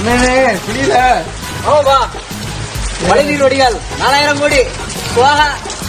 என்னண்ணே புரியல ஆமாப்பா மழைநீர் வடிகால் நாலாயிரம் கோடி போக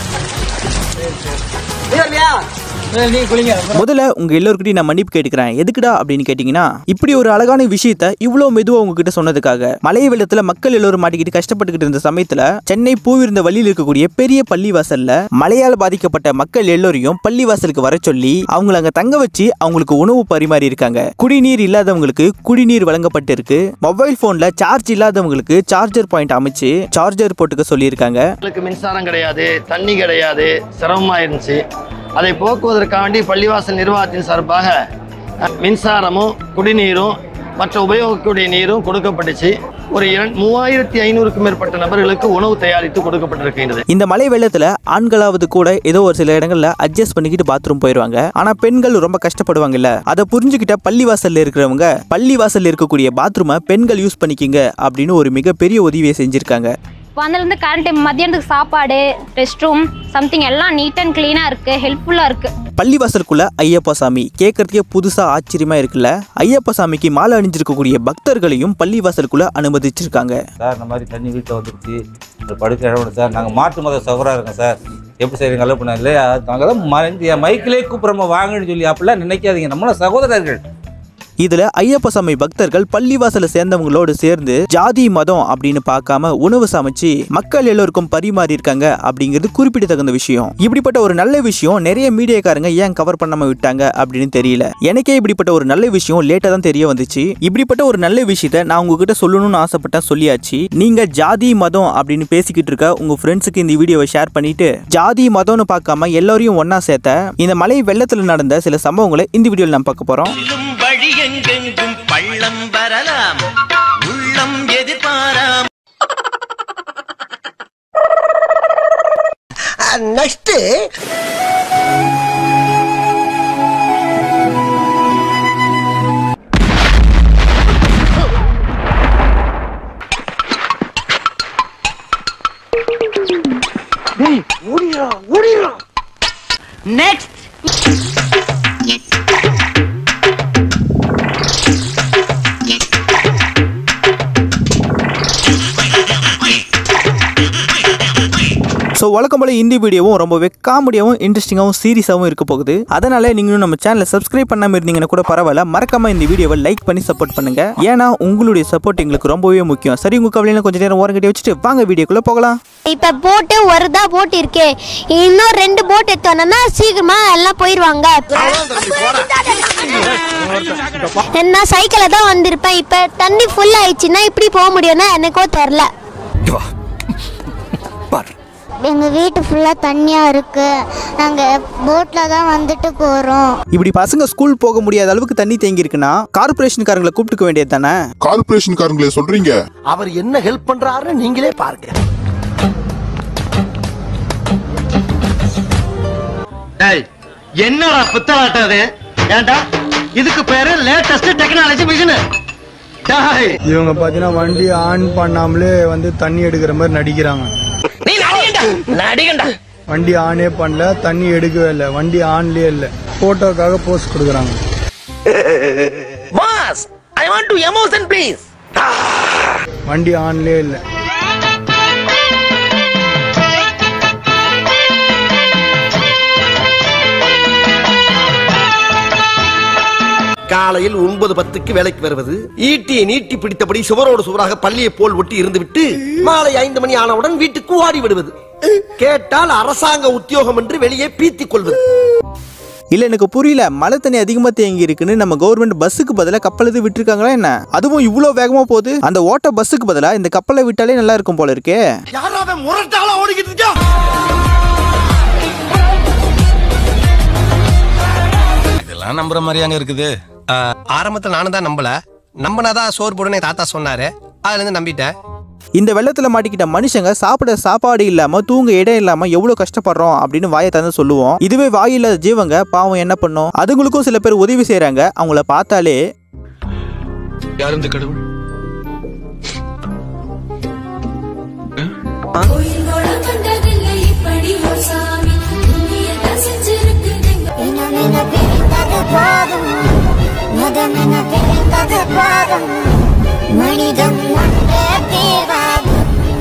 இல்லையா நீ குளிங்க முதல்ல உங்க எல்லோருக்கிட்டையும் நான் மன்னிப்பு கேட்டுக்கிறேன் எதுக்குடா அப்படின்னு கேட்டீங்கன்னா இப்படி ஒரு அழகான விஷயத்த இவ்வளவு மெதுவா உங்ககிட்ட சொன்னதுக்காக மழை வெள்ளத்துல மக்கள் எல்லோரும் மாட்டிக்கிட்டு கஷ்டப்பட்டுக்கிட்டு இருந்த சமயத்துல சென்னை பூவிருந்த வழியில் இருக்கக்கூடிய பெரிய பள்ளிவாசல்ல மழையால் பாதிக்கப்பட்ட மக்கள் எல்லோரையும் பள்ளிவாசலுக்கு வர சொல்லி அவங்கள அங்க தங்க வச்சு அவங்களுக்கு உணவு பரிமாறி இருக்காங்க குடிநீர் இல்லாதவங்களுக்கு குடிநீர் வழங்கப்பட்டு இருக்கு மொபைல் போன்ல சார்ஜ் இல்லாதவங்களுக்கு சார்ஜர் பாயிண்ட் அமைச்சு சார்ஜர் போட்டுக்க சொல்லியிருக்காங்க மக்களுக்கு மின்சாரம் கிடையாது தண்ணி கிடையாது சிரமமாக இருந்துச்சு அதை போக்குவதற்காண்டி பள்ளிவாசல் நிர்வாகத்தின் சார்பாக அஹ், மின்சாரமும் குடிநீரும் மற்ற உபயோகக்கூடிய நீரும் கொடுக்கப்பட்டுச்சு ஒரு இரண்டு மூவாயிரத்தி ஐநூறுக்கும் மேற்பட்ட நபர்களுக்கு உணவு தயாரித்து கொடுக்கப்பட்டிருக்கின்றது இந்த மழை வெள்ளத்துல ஆண்களாவது கூட ஏதோ ஒரு சில இடங்கள்ல அட்ஜஸ்ட் பண்ணிக்கிட்டு பாத்ரூம் போயிருவாங்க ஆனா பெண்கள் ரொம்ப கஷ்டப்படுவாங்கல்ல அதை புரிஞ்சுக்கிட்ட பள்ளிவாசல்ல இருக்கிறவங்க பள்ளிவாசல்ல இருக்கக்கூடிய பாத்ரூமை பெண்கள் யூஸ் பண்ணிக்கிங்க அப்படின்னு ஒரு மிகப்பெரிய உதவியை செஞ்சிருக்காங்க வந்ததுலேருந்து கரண்ட் மத்தியானத்துக்கு சாப்பாடு ரெஸ்ட் ரூம் சம்திங் எல்லாம் நீட் அண்ட் க்ளீனாக இருக்குது ஹெல்ப்ஃபுல்லாக இருக்குது பள்ளிவாசலுக்குள்ள ஐயப்ப சாமி கேட்கறதுக்கே புதுசா ஆச்சரியமா இருக்குல்ல ஐயப்ப சாமிக்கு மாலை அணிஞ்சிருக்கக்கூடிய பக்தர்களையும் பள்ளிவாசலுக்குள்ள அனுமதிச்சிருக்காங்க சார் இந்த மாதிரி தண்ணி வீட்டில் வந்துருச்சு இந்த படுக்க இடம் சார் நாங்கள் மாட்டு மத சகோதராக இருக்கோம் சார் எப்படி செய்றீங்க நல்ல பண்ண இல்லையா நாங்கள் தான் மறைந்து மைக்கிலே கூப்பிட்றோம் வாங்கன்னு சொல்லி அப்படிலாம் நினைக்காதீங்க நம்மளும் சகோதரர்கள் இதுல ஐயப்ப சாமி பக்தர்கள் பள்ளிவாசல சேர்ந்தவங்களோடு சேர்ந்து ஜாதி மதம் அப்படின்னு பார்க்காம உணவு சமைச்சு மக்கள் எல்லோருக்கும் பரிமாறி இருக்காங்க அப்படிங்கிறது குறிப்பிடத்தகுந்த விஷயம் இப்படிப்பட்ட ஒரு நல்ல விஷயம் நிறைய மீடியாக்காரங்க ஏன் கவர் பண்ணாம விட்டாங்க அப்படின்னு தெரியல எனக்கே இப்படிப்பட்ட ஒரு நல்ல விஷயம் லேட்டா தான் தெரிய வந்துச்சு இப்படிப்பட்ட ஒரு நல்ல விஷயத்த நான் உங்ககிட்ட சொல்லணும்னு ஆசைப்பட்டேன் சொல்லியாச்சு நீங்க ஜாதி மதம் அப்படின்னு பேசிக்கிட்டு இருக்க உங்க ஃப்ரெண்ட்ஸுக்கு இந்த வீடியோவை ஷேர் பண்ணிட்டு ஜாதி மதம்னு பார்க்காம எல்லாரையும் ஒண்ணா சேர்த்த இந்த மழை வெள்ளத்துல நடந்த சில சம்பவங்களை இந்த வீடியோவில் நான் பார்க்க போறோம் செல்லும் வழி எங்கெங்கும் பள்ளம் வரலாம் உள்ளம் எதிர்பாராம் நெக்ஸ்ட் ஸோ வழக்கம் போல இந்த வீடியோவும் ரொம்பவே காமெடியாகவும் இன்ட்ரெஸ்டிங்காகவும் சீரியஸாகவும் இருக்க போகுது அதனால நீங்களும் நம்ம சேனலை சப்ஸ்கிரைப் பண்ணாம இருந்தீங்கன்னா கூட பரவாயில்ல மறக்காம இந்த வீடியோவை லைக் பண்ணி சப்போர்ட் பண்ணுங்க ஏன்னா உங்களுடைய சப்போர்ட் எங்களுக்கு ரொம்பவே முக்கியம் சரி உங்க கவலையில கொஞ்சம் நேரம் ஓரம் கட்டி வச்சுட்டு வாங்க வீடியோக்குள்ள போகலாம் இப்ப போட்டு ஒரு தான் போட் இருக்கே இன்னும் ரெண்டு போட் எடுத்தோம்னா சீக்கிரமா எல்லாம் போயிருவாங்க நான் சைக்கிள தான் வந்திருப்பேன் இப்ப தண்ணி ஃபுல் ஆயிடுச்சுன்னா இப்படி போக முடியும்னா எனக்கோ தெரில எங்க வீட்டு ஃபுல்லா தண்ணியா இருக்கு நாங்க போட்ல தான் வந்துட்டு போறோம் இப்படி பசங்க ஸ்கூல் போக முடியாத அளவுக்கு தண்ணி தேங்கி இருக்குன்னா கார்பரேஷன்காரங்களை கூப்பிட்டுக்க வேண்டியது தானே கார்பரேஷன்காரங்களே சொல்றீங்க அவர் என்ன ஹெல்ப் பண்றாருன்னு நீங்களே பாருங்க என்னடா புத்தலாட்டம் அது ஏன்டா இதுக்கு பேரு லேட்டஸ்ட் டெக்னாலஜி மிஷின் இவங்க பாத்தீங்கன்னா வண்டி ஆன் பண்ணாமலே வந்து தண்ணி எடுக்கிற மாதிரி நடிக்கிறாங்க நீ நடிகண்டா நடிகண்டா வண்டி ஆனே பண்ணல தண்ணி எடுக்கவே இல்லை வண்டி ஆன்லயே இல்லை போட்டோக்காக போஸ்ட் கொடுக்குறாங்க boss I want to emotion please வண்டி ஆன்லயே இல்லை காலையில் ஒன்பது பத்துக்கு வேலைக்கு வருவது ஈட்டியை நீட்டி பிடித்தபடி சுவரோடு சுவராக பள்ளியை போல் ஒட்டி இருந்துவிட்டு மாலை ஐந்து மணி ஆனவுடன் வீட்டுக்கு ஓடி விடுவது கேட்டால் அரசாங்க உத்தியோகம் என்று வெளியே பீத்திக் கொள்வது இல்ல எனக்கு புரியல மழை தண்ணி அதிகமா தேங்கி இருக்குன்னு நம்ம கவர்மெண்ட் பஸ்ஸுக்கு பதிலா கப்பல் எது விட்டுருக்காங்களா என்ன அதுவும் இவ்வளவு வேகமா போகுது அந்த ஓட்ட பஸ்ஸுக்கு பதிலா இந்த கப்பலை விட்டாலே நல்லா இருக்கும் போல இருக்கே யாராவது முரட்டாளா ஓடிக்கிட்டு இருக்கா இதெல்லாம் நம்புற மாதிரியாங்க இருக்குது ஆரம்பத்தில் நானும் தான் நம்பல நம்பினாதான் சோறு போடுன்னு என் தாத்தா சொன்னாரு அதுல இருந்து நம்பிட்டேன் இந்த வெள்ளத்துல மாட்டிக்கிட்ட மனுஷங்க சாப்பிட சாப்பாடு இல்லாம தூங்க இடம் இல்லாம எவ்வளவு கஷ்டப்படுறோம் அப்படின்னு வாயை தந்து சொல்லுவோம் இதுவே வாய் இல்லாத ஜீவங்க பாவம் என்ன பண்ணும் அதுங்களுக்கும் சில பேர் உதவி செய்றாங்க அவங்கள பார்த்தாலே யார் இந்த கடவுள் மனிதம் ஒன்றே தீர்வாகும்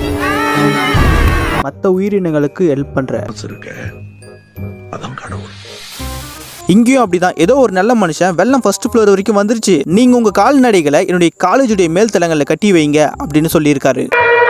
மற்ற உயிரினங்களுக்கு ஹெல்ப் பண்ற இங்கேயும் அப்படிதான் ஏதோ ஒரு நல்ல மனுஷன் வெள்ளம் ஃபர்ஸ்ட் ஃப்ளோர் வரைக்கும் வந்துருச்சு நீங்க உங்க கால்நடைகளை என்னுடைய காலேஜுடைய மேல் தளங்கள்ல கட்டி வைங்க அப்படின்னு சொல்லியிருக்காரு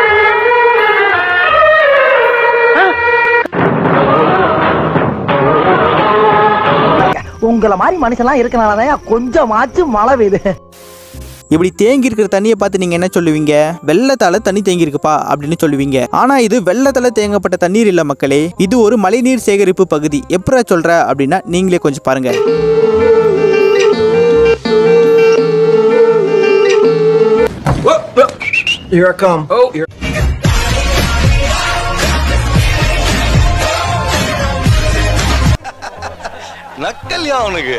உங்களை மாதிரி மனுஷன்லாம் இருக்கனாலதான் கொஞ்சமாச்சும் மழை பெய்யுது இப்படி தேங்கி இருக்கிற தண்ணியை பார்த்து நீங்க என்ன சொல்லுவீங்க வெள்ளத்தால தண்ணி தேங்கி இருக்குப்பா அப்படின்னு சொல்லுவீங்க ஆனா இது வெள்ளத்தால தேங்கப்பட்ட தண்ணீர் இல்ல மக்களே இது ஒரு மழைநீர் சேகரிப்பு பகுதி எப்பரா சொல்ற அப்படின்னா நீங்களே கொஞ்சம் பாருங்க Here I come. Oh, here. நக்கல்யா அவனுக்கு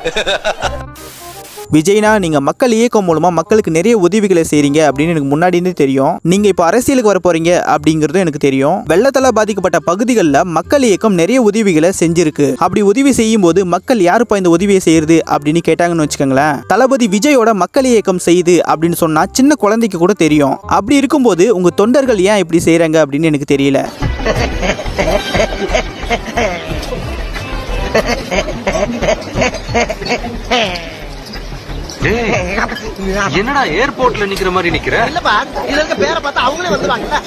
விஜய்னா நீங்க மக்கள் இயக்கம் மூலமா மக்களுக்கு நிறைய உதவிகளை செய்றீங்க அப்படின்னு எனக்கு முன்னாடி இருந்தே தெரியும் நீங்க இப்ப அரசியலுக்கு வர போறீங்க அப்படிங்கறதும் எனக்கு தெரியும் வெள்ளத்தால பாதிக்கப்பட்ட பகுதிகளில் மக்கள் இயக்கம் நிறைய உதவிகளை செஞ்சிருக்கு அப்படி உதவி செய்யும் போது மக்கள் யாருப்பா இந்த உதவியை செய்யறது அப்படின்னு கேட்டாங்கன்னு வச்சுக்கோங்களேன் தளபதி விஜயோட மக்கள் இயக்கம் செய்யுது அப்படின்னு சொன்னா சின்ன குழந்தைக்கு கூட தெரியும் அப்படி இருக்கும்போது உங்க தொண்டர்கள் ஏன் இப்படி செய்றாங்க அப்படின்னு எனக்கு தெரியல என்னடா ஏர்போர்ட்ல நிக்கிற மாதிரி நிக்கிற இல்லப்பா இதுல இருக்க பேரை பார்த்தா அவங்களே வந்துருவாங்க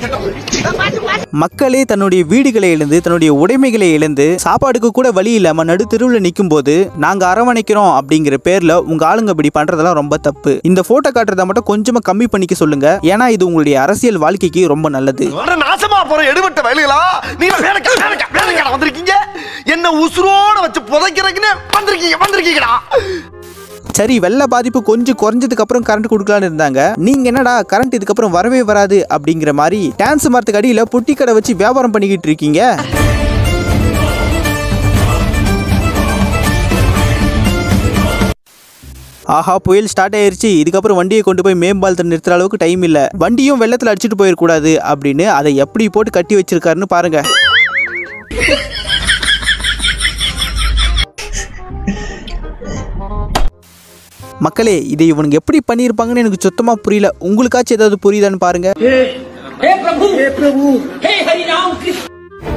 மக்களே தன்னுடைய வீடுகளை இழந்து தன்னுடைய உடைமைகளை இழந்து சாப்பாடுக்கு கூட வழி இல்லாம நடு தெருவில் நிற்கும் போது நாங்க அரவணைக்கிறோம் அப்படிங்கிற பேர்ல உங்க ஆளுங்க இப்படி பண்றதெல்லாம் ரொம்ப தப்பு இந்த போட்டோ காட்டுறத மட்டும் கொஞ்சமா கம்மி பண்ணிக்க சொல்லுங்க ஏன்னா இது உங்களுடைய அரசியல் வாழ்க்கைக்கு ரொம்ப நல்லது வர நாசமா போற எடுபட்ட வயலுகளா நீங்க வேலைக்கா வேலைக்கா வேலைக்கா வந்திருக்கீங்க என்ன உசுரோட வச்சு புதைக்கிறதுக்குன்னு வந்திருக்கீங்க வந்திருக்கீங்கடா சரி வெள்ள பாதிப்பு கொஞ்சம் குறைஞ்சதுக்கு அப்புறம் கரண்ட் கொடுக்கலான்னு இருந்தாங்க நீங்க என்னடா கரண்ட் இதுக்கப்புறம் வரவே வராது அப்படிங்கிற மாதிரி டான்ஸ் மரத்துக்கு அடியில பொட்டி கடை வச்சு வியாபாரம் பண்ணிக்கிட்டு இருக்கீங்க ஆஹா புயல் ஸ்டார்ட் ஆயிருச்சு இதுக்கப்புறம் வண்டியை கொண்டு போய் மேம்பாலத்தில் நிறுத்துற அளவுக்கு டைம் இல்ல வண்டியும் வெள்ளத்துல அடிச்சிட்டு போயிடக்கூடாது அப்படின்னு அதை எப்படி போட்டு கட்டி வச்சிருக்காருன்னு பாருங்க மக்களே இதை இவனுங்க எப்படி பண்ணியிருப்பாங்கன்னு எனக்கு சுத்தமா புரியல உங்களுக்காச்சும் ஏதாவது புரியுதான்னு பாருங்க हे प्रभु हे प्रभु हे हरि राम कृष्ण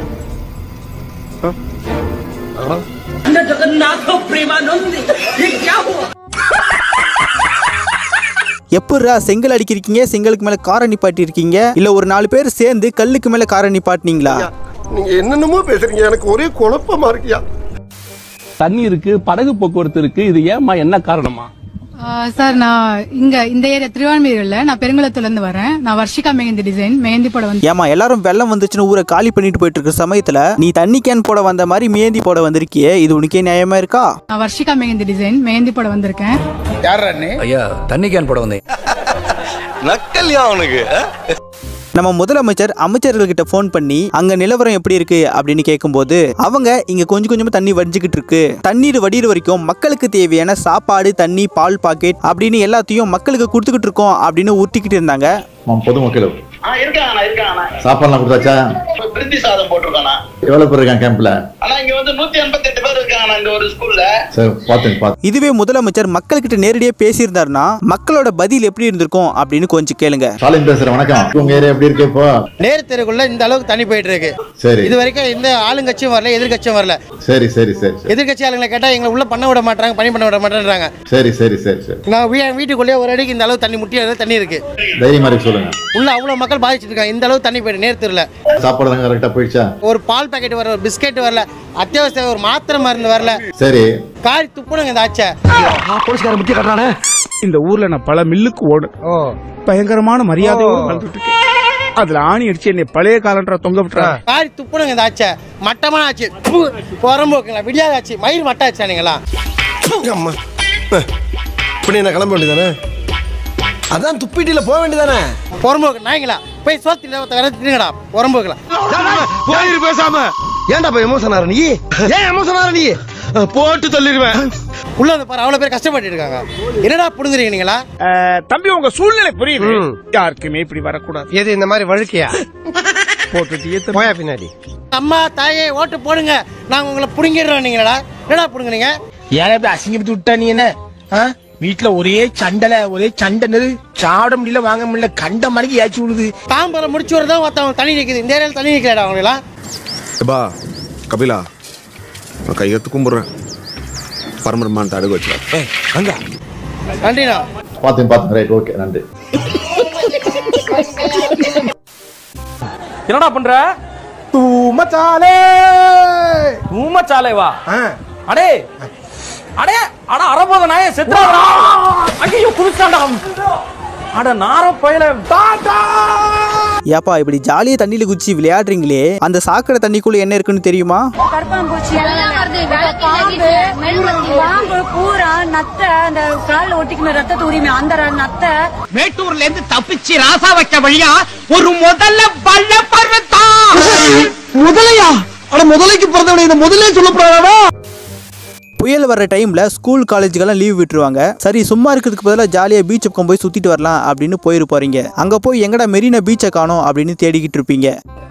जगन्नाथ प्रेमानंद ये क्या हुआ எப்படிரா செங்கல் அடிக்கிறீங்க செங்கலுக்கு மேல காரை நிப்பாட்டி இருக்கீங்க இல்ல ஒரு நாலு பேர் சேர்ந்து கல்லுக்கு மேல காரை நிப்பாட்டினீங்களா நீங்க என்னென்னமோ பேசுறீங்க எனக்கு ஒரே குழப்பமா இருக்கியா தண்ணி இருக்கு படகு போக்குவரத்து இருக்கு இது ஏமா என்ன காரணமா சார் நான் இங்க இந்த ஏரியா திருவான்மையூர்ல நான் பெருங்குளத்துல இருந்து வரேன் நான் வர்ஷிகா மெஹந்தி டிசைன் மெஹந்தி போட வந்து ஏமா எல்லாரும் வெள்ளம் வந்துச்சுன்னு ஊரை காலி பண்ணிட்டு போயிட்டு இருக்க சமயத்துல நீ தண்ணி கேன் போட வந்த மாதிரி மேந்தி போட வந்திருக்கியே இது உனக்கே நியாயமா இருக்கா நான் வர்ஷிகா மெஹந்தி டிசைன் மெஹந்தி போட வந்திருக்கேன் யார் ஐயா தண்ணி கேன் போட வந்தேன் நக்கல்யா அவனுக்கு நம்ம முதலமைச்சர் அமைச்சர்கள்கிட்ட ஃபோன் பண்ணி அங்க நிலவரம் எப்படி இருக்கு அப்படின்னு கேட்கும்போது அவங்க இங்க கொஞ்சம் கொஞ்சமா தண்ணி வடிஞ்சுக்கிட்டு இருக்கு தண்ணீர் வடிகிற வரைக்கும் மக்களுக்கு தேவையான சாப்பாடு தண்ணி பால் பாக்கெட் அப்படின்னு எல்லாத்தையும் மக்களுக்கு கொடுத்துக்கிட்டு இருக்கோம் அப்படின்னு ஊட்டிக்கிட்டு இருந்தாங்க பொதுமக்கள் ஆ இருக்காங்கண்ணா இருக்காங்கண்ணா சாப்பாடுலாம் கொடுத்தாச்சா பிரித்தி சாதம் போட்டிருக்காண்ணா எவ்வளவு பேர் இருக்காங்க கேம்ப்ல ஆனா இங்க வந்து நூத்தி எண்பத்தி எட்டு பேர் இருக்காங்கண்ணா இந்த ஒரு ஸ்கூல்ல சரி பார்த்துங்க பார்த்து இதுவே முதலமைச்சர் மக்கள்கிட்ட நேரடியா பேசியிருந்தாருன்னா மக்களோட பதில் எப்படி இருந்திருக்கும் அப்படின்னு கொஞ்சம் கேளுங்க ஸ்டாலின் பேசுறேன் வணக்கம் உங்க ஏரியா எப்படி இருக்கு இப்போ நேர் தெருக்குள்ள இந்த அளவுக்கு தண்ணி போயிட்டு இருக்கு சரி இது வரைக்கும் எந்த ஆளுங்கட்சியும் வரல எதிர்கட்சியும் வரல சரி சரி சரி சரி எதிர்கட்சி ஆளுங்களை கேட்டா எங்களை உள்ள பண்ண விட மாட்டாங்க பணி பண்ண விட மாட்டேன்றாங்க சரி சரி சரி சரி நான் வீ- வீட்டுக்குள்ளேயே ஒரு அடிக்கு இந்த அளவு தண்ணி முட்டி அளவு தண்ணி இருக்கு தைரியமா இருக்கு சொல்லுங்க உள்ள அவ்வளவு மக்கள் பாதிச்சிட்டு இருக்காங்க இந்த அளவு தண்ணி போயிட்டு நேர் தெருல சாப்பாடு தான் கரெக்டா போயிடுச்சா ஒரு பால் பாக்கெட் வரல ஒரு பிஸ்கெட் வரல அத்தியாவசிய ஒரு மாத்திரை மருந்து வரல சரி காரி துப்புனுங்க இந்த ஆச்சை போலீஸ்கார முக்கிய கட்டுறானே இந்த ஊர்ல நான் பல மில்லுக்கு ஓடு பயங்கரமான மரியாதையோடு வாழ்ந்துட்டு இருக்கேன் அதுல ஆணி அடிச்சு என்னை பழைய காலன்ற தொங்க விட்டுறா காரி துப்புனுங்க இந்த ஆச்சை மட்டமான ஆச்சு புறம்போக்குங்களா விடியாத ஆச்சு மயிர் மட்ட ஆச்சானுங்களா அம்மா இப்படி என்ன கிளம்ப வேண்டியதானே அதான் துப்பிட்டில போக வேண்டியதானே புறம்போக்கு நாய்ங்களா போய் சோத்துல விரட்டுங்கடா புறம்போக்குல போயிரு பேசாம ஏன்டா போய் எமோஷன் ஆற நீ ஏன் எமோஷன் ஆற நீ போட்டு தள்ளிடுவேன் உள்ள வந்து பாரு அவ்வளவு பேர் கஷ்டப்பட்டு இருக்காங்க என்னடா புடுங்குறீங்க நீங்களா தம்பி உங்க சூழ்நிலை புரியுது யாருக்குமே இப்படி வரக்கூடாது எது இந்த மாதிரி வழுக்கையா போட்டுட்டு போயா பின்னாடி அம்மா தாயே ஓட்டு போடுங்க நாங்க உங்களை புடுங்கிடுறோம் நீங்களா என்னடா புடுங்குறீங்க ஏன் இப்படி அசிங்கப்பட்டு விட்டா நீ என்ன ஆ? வீட்ல ஒரே சண்டல ஒரே சண்டை சாப்பிட முடியல வாங்க முடியல கண்ட மணிக்கு ஏச்சு விடுது தாம்பரை முடிச்சு வரதா ஒருத்தவங்க தண்ணி நிற்குது இந்த ஏரியாவில் தண்ணி நிற்கலடா அவங்களெல்லாம் எப்பா கபிலா நான் கையெழுத்து கும்பிட்றேன் பரமரமான அடகு வச்சுறேன் ஏய் கங்கா நன்றிண்ணா பார்த்தேன் பார்த்தேன் ரைட் ஓகே நன்றி என்னடா பண்ற தூமச்சாலே தூமச்சாலே வா அடே அடே அட அரபோத நாய செத்துறாடா ஐயோ குடிச்சாண்டா அட நார பயல ஏப்பா இப்படி ஜாலியா தண்ணியில குச்சி விளையாடுறீங்களே அந்த சாக்கடை தண்ணிக்குள்ள என்ன இருக்குன்னு தெரியுமா கரப்பாம்பூச்சி பாம்பு பாம்பு பூரா நத்தை அந்த கால்ல ஒட்டிக்கணும் ரத்தத்தை உரிமை அந்த ர- நத்தை மேட்டூர்ல இருந்து தப்பிச்சு ராசா வைக்க வழியா ஒரு முதல்ல பள்ள பருவத்தா முதலையா அட முதலைக்கு பிறந்தவனை இந்த முதலே சொல்லப்படாதா புயல் வர்ற டைம்ல ஸ்கூல் காலேஜுக்கெல்லாம் லீவ் விட்டுருவாங்க சரி சும்மா இருக்கிறதுக்கு பதிலாக ஜாலியாக பீச் பக்கம் போய் சுத்திட்டு வரலாம் அப்படின்னு போயிரு போறீங்க அங்க போய் எங்கடா மெரினா பீச்சை காணோம் அப்படின்னு தேடிக்கிட்டு இருப்பீங்க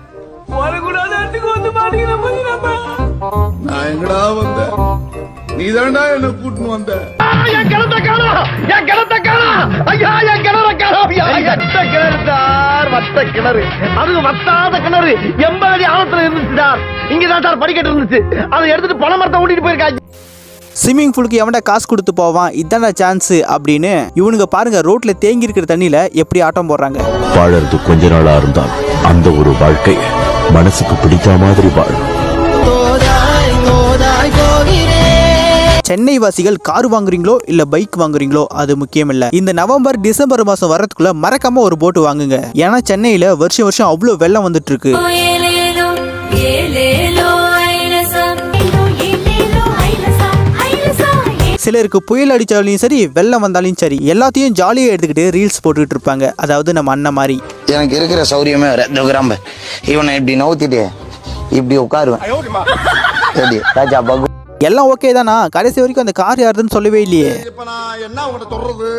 நான் எங்கடா வந்தேன் நீ தான்டா என்ன கூட்டின்னு வந்த என் கிணத்த காணோம் என் கிணத்த காணோம் ஐயா என் கிணற காணோம் வட்ட கிணறு சார் வட்ட கிணறு அது வத்தாத கிணறு எண்பது அடி ஆழத்துல இருந்துச்சு சார் இங்கதான் சார் படிக்கட்டு இருந்துச்சு அதை எடுத்துட்டு பண மரத்தை ஓட்டிட்டு போயிருக்காங்க ஸ்விம்மிங் பூலுக்கு எவன்டா காசு கொடுத்து போவான் இதான சான்ஸ் அப்படின்னு இவனுங்க பாருங்க ரோட்ல தேங்கி இருக்கிற தண்ணியில எப்படி ஆட்டம் போடுறாங்க வாழறது கொஞ்ச நாளா இருந்தால் அந்த ஒரு வாழ்க்கை மனசுக்கு பிடித்த மாதிரி வாழும் சென்னை வாசிகள் கார் வாங்குறீங்களோ இல்ல பைக் வாங்குறீங்களோ அது முக்கியம் இல்ல இந்த நவம்பர் டிசம்பர் மாசம் வரதுக்குள்ள மறக்காம ஒரு போட்டு வாங்குங்க ஏன்னா சென்னையில வருஷம் வருஷம் அவ்வளோ வெள்ளம் வந்துட்டு இருக்கு சிலருக்கு புயல் அடிச்சாலும் சரி வெள்ளம் வந்தாலும் சரி எல்லாத்தையும் ஜாலியாக எடுத்துக்கிட்டு ரீல்ஸ் போட்டுக்கிட்டு இருப்பாங்க அதாவது நம்ம அண்ணன் மாதிரி எனக்கு இருக்கிற சௌரியமே வேற இந்த கிராம்ப இவனை இப்படி நவுத்திட்டு இப்படி உட்காருவேன் எப்படி ராஜா பகு எல்லாம் ஓகே தானா கடைசி வரைக்கும் அந்த கார் யாருதுன்னு சொல்லவே இல்லையே என்ன உங்கள்கிட்ட சொல்றது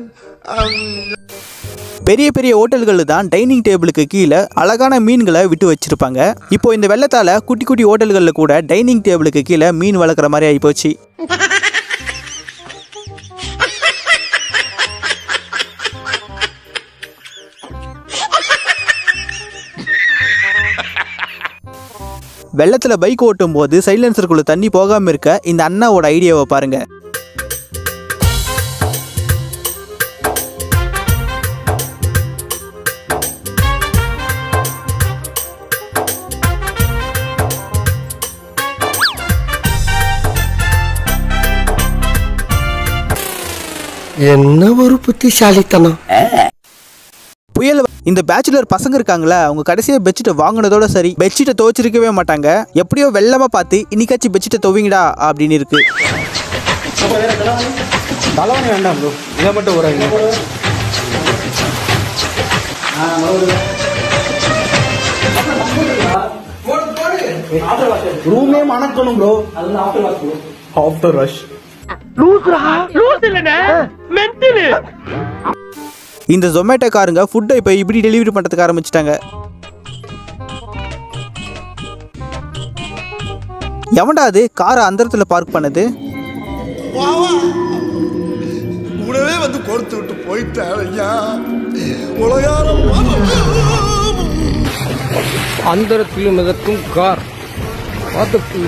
பெரிய பெரிய ஹோட்டல்கள் தான் டைனிங் டேபிளுக்கு கீழே அழகான மீன்களை விட்டு வச்சிருப்பாங்க இப்போ இந்த வெள்ளத்தால குட்டி குட்டி ஹோட்டல்களில் கூட டைனிங் டேபிளுக்கு கீழே மீன் வளர்க்குற மாதிரி ஆகிப்போச்சு வெள்ளத்துல பைக் ஓட்டும் போது சைலன்சருக்குள்ள தண்ணி போகாம இருக்க இந்த அண்ணாவோட ஐடியாவை பாருங்க என்ன ஒரு புத்திசாலித்தனம் புயல் வ- இந்த பேச்சுலர் பசங்க இருக்காங்களா அவங்க கடைசியா பெட்ஷீட்டை வாங்கினதோட சரி பெட்ஷீட்டை துவைச்சிருக்கவே மாட்டாங்க எப்படியோ வெள்ளமா பார்த்து இன்னைக்காச்சும் பெட்ஷீட்டை துவங்கிடா அப்படின்னு இருக்கு தலைவணி வேண்டாம் ப்ரோ இதை மட்டும் உரைங்க ரூமே மணக்கணும் ப்ரோ ஆஃப்டர் ரஷ் லூசுரா லூசு இல்லனே மென்டலு இந்த ஜொமேட்டோக்காரங்க ஃபுட்டை இப்போ இப்படி டெலிவரி பண்ணுறதுக்கு ஆரம்பிச்சிட்டாங்க எவன்டா அது காரை அந்த இடத்துல பார்க் பண்ணது கூடவே வந்து கொடுத்து விட்டு போயிட்டார் ஐயா உலகாரம் அந்தரத்திலும் மிதக்கும் கார் பார்த்து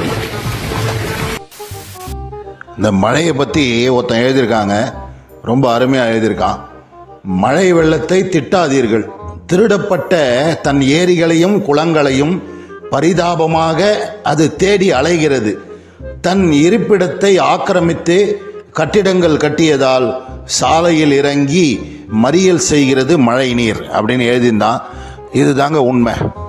இந்த மழையை பற்றி ஒருத்தன் எழுதியிருக்காங்க ரொம்ப அருமையாக எழுதியிருக்கான் மழை வெள்ளத்தை திட்டாதீர்கள் திருடப்பட்ட தன் ஏரிகளையும் குளங்களையும் பரிதாபமாக அது தேடி அலைகிறது தன் இருப்பிடத்தை ஆக்கிரமித்து கட்டிடங்கள் கட்டியதால் சாலையில் இறங்கி மறியல் செய்கிறது மழை நீர் அப்படின்னு எழுதியிருந்தான் இதுதாங்க உண்மை